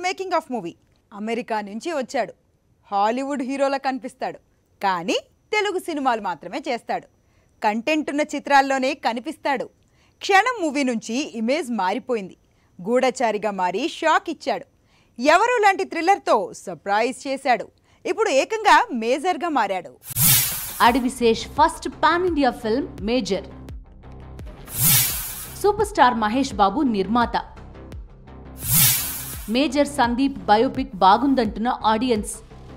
making of movie America నుంచి వచ్చాడు Hollywood హీరోలా కనిపిస్తాడు కానీ తెలుగు సినిమాలు మాత్రమే చేస్తాడు కంటెంట్ ఉన్న చిత్రాల్లోనే కనిపిస్తాడు క్షణం మూవీ నుంచి ఇమేజ్ మారిపోయింది గూఢచారిగా మారి షాక్ ఇచ్చాడు ఎవరు లాంటి థ్రిల్లర్తో సర్ప్రైజ్ చేశాడు ఇప్పుడు ఏకంగా మేజర్గా మారాడు Adivi Sesh first pan India film Major super star Mahesh Babu నిర్మాత మేజర్ సందీప్ బయోపిక్ బాగుందంటున్న ఆడియన్స్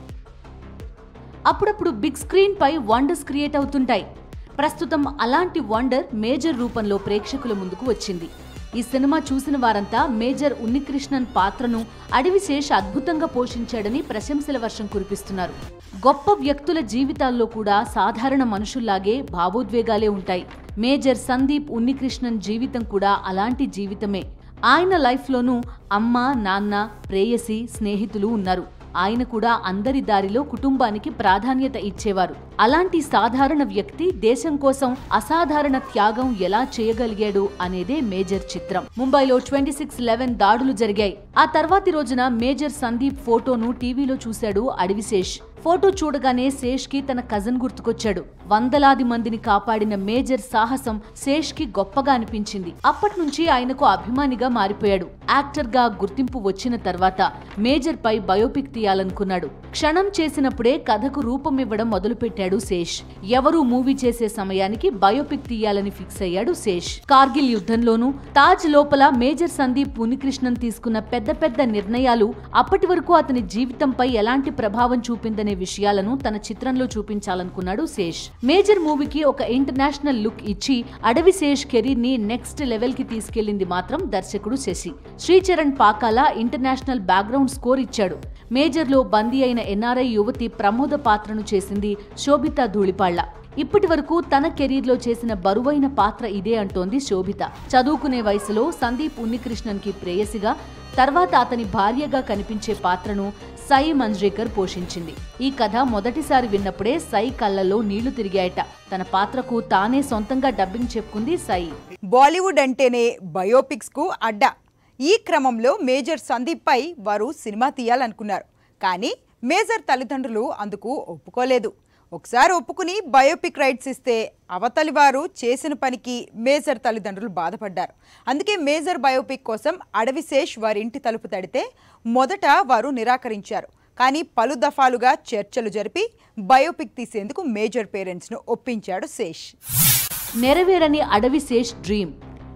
అప్పుడప్పుడు బిగ్ స్క్రీన్ పై వండర్స్ క్రియేట్ అవుతుంటాయి ప్రస్తుతం అలాంటి వండర్ మేజర్ రూపంలో ప్రేక్షకుల ముందుకు వచ్చింది ఈ సినిమా చూసిన వారంతా మేజర్ ఉన్నికృష్ణన్ పాత్రను అడవిశేష్ అద్భుతంగా పోషించాడని ప్రశంసల వర్షం కురిపిస్తున్నారు గొప్ప వ్యక్తుల జీవితాల్లో కూడా సాధారణ మనుషుల్లాగే భావోద్వేగాలే ఉంటాయి మేజర్ సందీప్ ఉన్నికృష్ణన్ జీవితం కూడా అలాంటి జీవితమే ఆయన లైఫ్లోనూ అమ్మ నాన్న ప్రేయసి స్నేహితులు ఉన్నారు ఆయన కూడా అందరి దారిలో కుటుంబానికి ప్రాధాన్యత ఇచ్చేవారు అలాంటి సాధారణ వ్యక్తి దేశం కోసం అసాధారణ త్యాగం ఎలా చేయగలిగాడు అనేదే మేజర్ చిత్రం ముంబైలో ట్వంటీ సిక్స్ లెవెన్ దాడులు జరిగాయి ఆ తర్వాతి రోజున మేజర్ సందీప్ ఫోటోను టీవీలో చూశాడు అడవిశేష్ ఫోటో చూడగానే శేష్ కి తన కజన్ గుర్తుకొచ్చాడు వందలాది మందిని కాపాడిన మేజర్ సాహసం శేష్ కి గొప్పగా అనిపించింది అప్పటి నుంచి ఆయనకు అభిమానిగా మారిపోయాడు యాక్టర్ గా గుర్తింపు వచ్చిన తర్వాత మేజర్ పై బయోపిక్ తీయాలనుకున్నాడు క్షణం చేసినప్పుడే కథకు రూపం ఇవ్వడం మొదలుపెట్టాడు శేష్ ఎవరు మూవీ చేసే సమయానికి బయోపిక్ తీయాలని ఫిక్స్ అయ్యాడు శేష్ కార్గిల్ యుద్ధంలోనూ తాజ్ లోపల మేజర్ సందీప్ ఉనికృష్ణన్ తీసుకున్న పెద్ద పెద్ద నిర్ణయాలు అప్పటి వరకు అతని జీవితంపై ఎలాంటి ప్రభావం చూపిందనే విషయాలను తన చిత్రంలో చూపించాలనుకున్నాడు శేష్ మేజర్ మూవీకి ఒక ఇంటర్నేషనల్ లుక్ ఇచ్చి అడవి శేష్ కెరీర్ ని నెక్స్ట్ లెవెల్ కి తీసుకెళ్లింది మాత్రం దర్శకుడు Sashi Sricharan Pakala international background score ఇచ్చాడు మేజర్ లో బందీ అయిన ఎన్ఆర్ఐ యువతి ప్రమోద పాత్రను చేసింది శోభిత ధూళిపాళ్ల ఇప్పటి వరకు తన కెరీర్లో చేసిన బరువైన పాత్ర ఇదే అంటోంది శోభిత చదువుకునే వయసులో సందీప్ ఉన్నికృష్ణన్ కి ప్రేయసిగా తర్వాత అతని భార్యగా కనిపించే పాత్రను సై మంజ్రేకర్ పోషించింది ఈ కథ మొదటిసారి విన్నప్పుడే సై కళ్ళల్లో నీళ్లు తిరిగాయట తన పాత్రకు తానే సొంతంగా డబ్బింగ్ చెప్పుకుంది సై బాలీవుడ్ అంటేనే బయోపిక్స్కు అడ్డా ఈ క్రమంలో మేజర్ సందీప్ పై వారు సినిమా తీయాలనుకున్నారు కానీ మేజర్ తల్లిదండ్రులు అందుకు ఒప్పుకోలేదు ఒకసారి ఒప్పుకుని బయోపిక్ రైట్స్ ఇస్తే అవతలి వారు చేసిన పనికి మేజర్ తల్లిదండ్రులు బాధపడ్డారు అందుకే మేజర్ బయోపిక్ కోసం అడవిశేష్ వారి ఇంటి తలుపు తడితే మొదట వారు నిరాకరించారు కానీ పలు దఫాలుగా చర్చలు జరిపి బయోపిక్ తీసేందుకు మేజర్ పేరెంట్స్ను ఒప్పించాడు శేష్ నెరవేరని అడవి శేష్ డ్రీమ్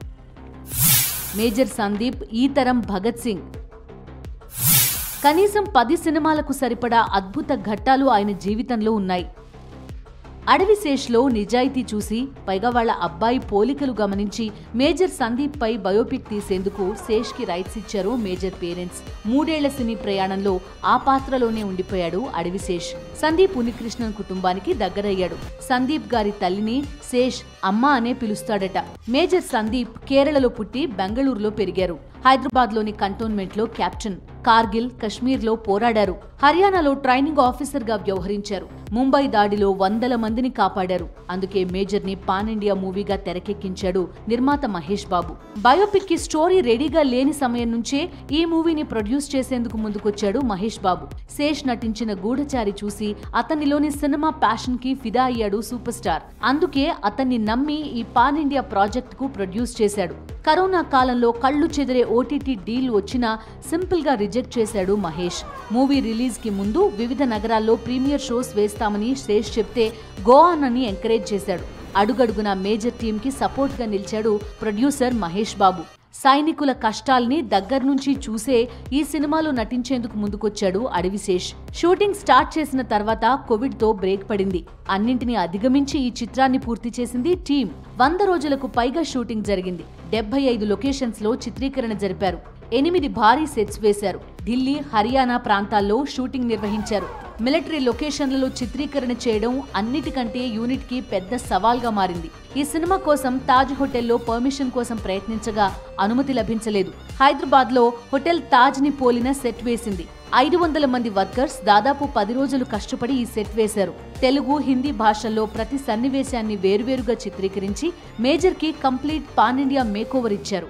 మేజర్ సందీప్ ఈ తరం భగత్ సింగ్ కనీసం పది సినిమాలకు సరిపడా అద్భుత ఘట్టాలు ఆయన జీవితంలో ఉన్నాయి అడవి శేష్లో నిజాయితీ చూసి పైగా వాళ్ళ అబ్బాయి పోలికలు గమనించి మేజర్ సందీప్ పై బయోపిక్ తీసేందుకు శేష్ కి రైట్స్ ఇచ్చారు మేజర్ పేరెంట్స్ మూడేళ్ల సినీ ప్రయాణంలో ఆ పాత్రలోనే ఉండిపోయాడు అడవి శేష్ సందీప్ ఉనికృష్ణన్ కుటుంబానికి దగ్గరయ్యాడు సందీప్ గారి తల్లిని శేష్ అమ్మ అనే పిలుస్తాడట మేజర్ సందీప్ కేరళలో పుట్టి బెంగళూరులో పెరిగారు హైదరాబాద్లోని కంటోన్మెంట్లో కెప్టెన్ కార్గిల్ కశ్మీర్లో పోరాడారు హర్యానాలో ట్రైనింగ్ ఆఫీసర్గా వ్యవహరించారు ముంబై దాడిలో వందల మందిని కాపాడారు అందుకే మేజర్ ని పాన్ ఇండియా మూవీగా తెరకెక్కించాడు నిర్మాత మహేష్ బాబు బయోపిక్ కి స్టోరీ రెడీగా లేని సమయం నుంచే ఈ మూవీని ప్రొడ్యూస్ చేసేందుకు ముందుకొచ్చాడు మహేష్ బాబు శేష్ నటించిన గూఢచారి చూసి అతనిలోని సినిమా ప్యాషన్ కి ఫిదా అయ్యాడు సూపర్ స్టార్ అందుకే అతన్ని నమ్మి ఈ పాన్ ఇండియా ప్రాజెక్ట్ కు ప్రొడ్యూస్ చేశాడు కరోనా కాలంలో కళ్ళు చెదిరే ఓటీటీ డీల్ వచ్చినా సింపుల్ గా రిజెక్ట్ చేశాడు మహేష్ మూవీ రిలీజ్ కి ముందు వివిధ నగరాల్లో ప్రీమియర్ షోస్ వేస్తామని శేష్ చెప్తే గోవాన్ అని ఎంకరేజ్ చేశాడు అడుగడుగున మేజర్ టీం కి సపోర్ట్ గా నిలిచాడు ప్రొడ్యూసర్ మహేష్ బాబు సైనికుల కష్టాల్ని దగ్గర్నుంచి చూసే ఈ సినిమాలో నటించేందుకు ముందుకొచ్చాడు అడవిశేష్ షూటింగ్ స్టార్ట్ చేసిన తర్వాత కోవిడ్ తో బ్రేక్ పడింది అన్నింటినీ అధిగమించి ఈ చిత్రాన్ని పూర్తి చేసింది టీం వంద రోజులకు పైగా షూటింగ్ జరిగింది డెబ్బై ఐదు లొకేషన్స్ లో చిత్రీకరణ జరిపారు ఎనిమిది భారీ సెట్స్ వేశారు ఢిల్లీ హర్యానా ప్రాంతాల్లో షూటింగ్ నిర్వహించారు మిలిటరీ లొకేషన్లలో చిత్రీకరణ చేయడం అన్నిటికంటే యూనిట్ కి పెద్ద సవాల్గా మారింది ఈ సినిమా కోసం తాజ్ హోటల్లో పర్మిషన్ కోసం ప్రయత్నించగా అనుమతి లభించలేదు హైదరాబాద్ లో హోటల్ తాజ్ ని పోలిన సెట్ వేసింది ఐదు వందల మంది వర్కర్స్ దాదాపు పది రోజులు కష్టపడి ఈ సెట్ వేశారు తెలుగు హిందీ భాషల్లో ప్రతి సన్నివేశాన్ని వేరువేరుగా చిత్రీకరించి మేజర్ కి కంప్లీట్ పాన్ ఇండియా మేకోవర్ ఇచ్చారు